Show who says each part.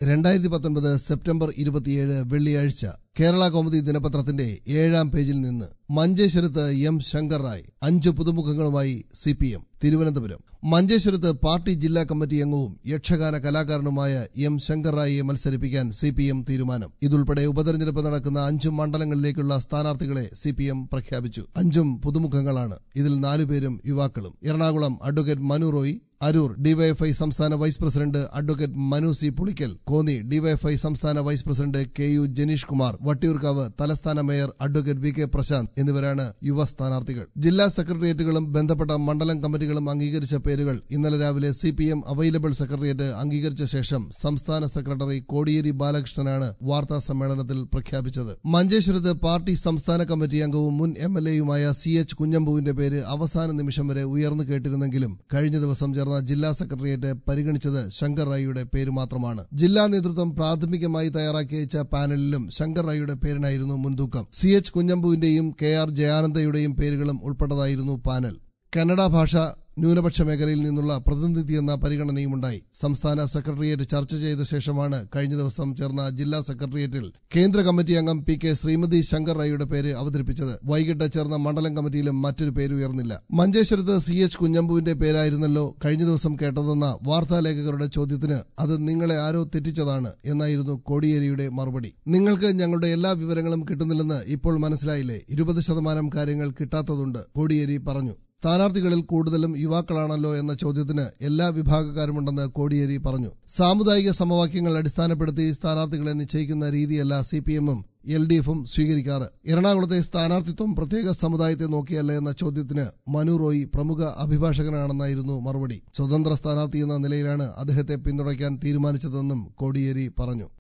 Speaker 1: രണ്ടായിരത്തി പത്തൊൻപത് സെപ്റ്റംബർ ഇരുപത്തിയേഴ് വെള്ളിയാഴ്ച കേരള കൗമുദി ദിനപത്രത്തിന്റെ ഏഴാം പേജിൽ നിന്ന് മഞ്ചേശ്വരത്ത് എം ശങ്കർ റായ് അഞ്ച് പുതുമുഖങ്ങളുമായി സി പി എം തിരുവനന്തപുരം മഞ്ചേശ്വരത്ത് പാർട്ടി ജില്ലാ കമ്മിറ്റി അംഗവും യക്ഷഗാന കലാകാരനുമായ എം ശങ്കർ റായിയെ മത്സരിപ്പിക്കാൻ സി പി എം തീരുമാനം ഇതുൾപ്പെടെ ഉപതെരഞ്ഞെടുപ്പ് നടക്കുന്ന അഞ്ച് മണ്ഡലങ്ങളിലേക്കുള്ള സ്ഥാനാർത്ഥികളെ സി പി എം പ്രഖ്യാപിച്ചു അഞ്ചും പുതുമുഖങ്ങളാണ് ഇതിൽ നാലുപേരും യുവാക്കളും എറണാകുളം അഡ്വക്കേറ്റ് മനു റോയി അരൂർ ഡിവൈഎഫ്ഐ സംസ്ഥാന vice president advocate Manu C Pulickal Konni DYFI സംസ്ഥാന vice president K U Janeesh Kumar Vattiyoorkavu തലസ്ഥാന mayor advocate V K Prashanth എന്നിവരാണ് യുവ സ്ഥാനാർത്ഥികൾ ജില്ലാ സെക്രട്ടേറിയറ്റുകളും ബന്ധപ്പെട്ട മണ്ഡലം കമ്മിറ്റികളും അംഗീകരിച്ച പേരുകൾ ഇന്നലെ രാവിലെ C P M available secretariat അംഗീകരിച്ച ശേഷം സംസ്ഥാന സെക്രട്ടറി കോടിയേരി ബാലകൃഷ്ണനാണ് വാർത്താ സമ്മേളനത്തിൽ പ്രഖ്യാപിച്ചത് മഞ്ചേശ്വരത്ത് പാർട്ടി സംസ്ഥാന കമ്മിറ്റി അംഗവും മുൻ എം എൽ എയുമായ സി എച്ച് കുഞ്ഞമ്പുവിന്റെ പേര് അവസാന നിമിഷം വരെ ഉയർന്നു കേട്ടിരുന്നെങ്കിലും കഴിഞ്ഞ ദിവസം ചേർന്ന ജില്ലാ സെക്രട്ടേറിയറ്റ് പരിഗണിച്ചത് ശങ്കർ റായിയുടെ പേര് മാത്രമാണ് ജില്ലാ നേതൃത്വം പ്രാഥമികമായി തയ്യാറാക്കി അയച്ച പാനലിലും ശങ്കർ റായിയുടെ പേരിനായിരുന്നു മുൻതൂക്കം സി എച്ച് കുഞ്ഞമ്പുവിന്റെയും കെ ആർ ജയാനന്ദയുടെയും പേരുകളും ഉൾപ്പെട്ടതായിരുന്നു പാനൽ കന്നഡ ഭാഷ ന്യൂനപക്ഷ മേഖലയിൽ നിന്നുള്ള പ്രതിനിധി എന്ന പരിഗണനയുമുണ്ടായി സംസ്ഥാന സെക്രട്ടേറിയറ്റ് ചർച്ച ചെയ്ത ശേഷമാണ് കഴിഞ്ഞ ദിവസം ചേർന്ന ജില്ലാ സെക്രട്ടേറിയറ്റിൽ കേന്ദ്ര കമ്മിറ്റി അംഗം പി കെ ശ്രീമതി ശങ്കർ റായിയുടെ പേര് അവതരിപ്പിച്ചത് വൈകിട്ട് ചേർന്ന മണ്ഡലം കമ്മിറ്റിയിലും മറ്റൊരു പേര് ഉയർന്നില്ല മഞ്ചേശ്വരത്ത് സി എച്ച് കുഞ്ഞമ്പുവിന്റെ പേരായിരുന്നല്ലോ കഴിഞ്ഞ ദിവസം കേട്ടതെന്ന വാർത്താലേഖകരുടെ ചോദ്യത്തിന് അത് നിങ്ങളെ ആരോ തെറ്റിച്ചതാണ് എന്നായിരുന്നു കോടിയേരിയുടെ മറുപടി നിങ്ങൾക്ക് ഞങ്ങളുടെ എല്ലാ വിവരങ്ങളും കിട്ടുന്നില്ലെന്ന് ഇപ്പോൾ മനസ്സിലായില്ലേ ഇരുപത് ശതമാനം കാര്യങ്ങൾ കിട്ടാത്തതുണ്ട് കോടിയേരി പറഞ്ഞു സ്ഥാനാർത്ഥികളിൽ കൂടുതലും യുവാക്കളാണല്ലോ എന്ന ചോദ്യത്തിന് എല്ലാ വിഭാഗക്കാരുമുണ്ടെന്ന് കോടിയേരി പറഞ്ഞു സാമുദായിക സമവാക്യങ്ങൾ അടിസ്ഥാനപ്പെടുത്തി സ്ഥാനാർത്ഥികളെ നിശ്ചയിക്കുന്ന രീതിയല്ല സി പി എമ്മും എൽ ഡി എഫും സ്വീകരിക്കാറ് എറണാകുളത്തെ സ്ഥാനാർത്ഥിത്വം പ്രത്യേക സമുദായത്തെ നോക്കിയല്ല എന്ന ചോദ്യത്തിന് മനു റോയി പ്രമുഖ അഭിഭാഷകനാണെന്നായിരുന്നു മറുപടി സ്വതന്ത്ര സ്ഥാനാർത്ഥി എന്ന നിലയിലാണ് അദ്ദേഹത്തെ പിന്തുണയ്ക്കാൻ തീരുമാനിച്ചതെന്നും കോടിയേരി പറഞ്ഞു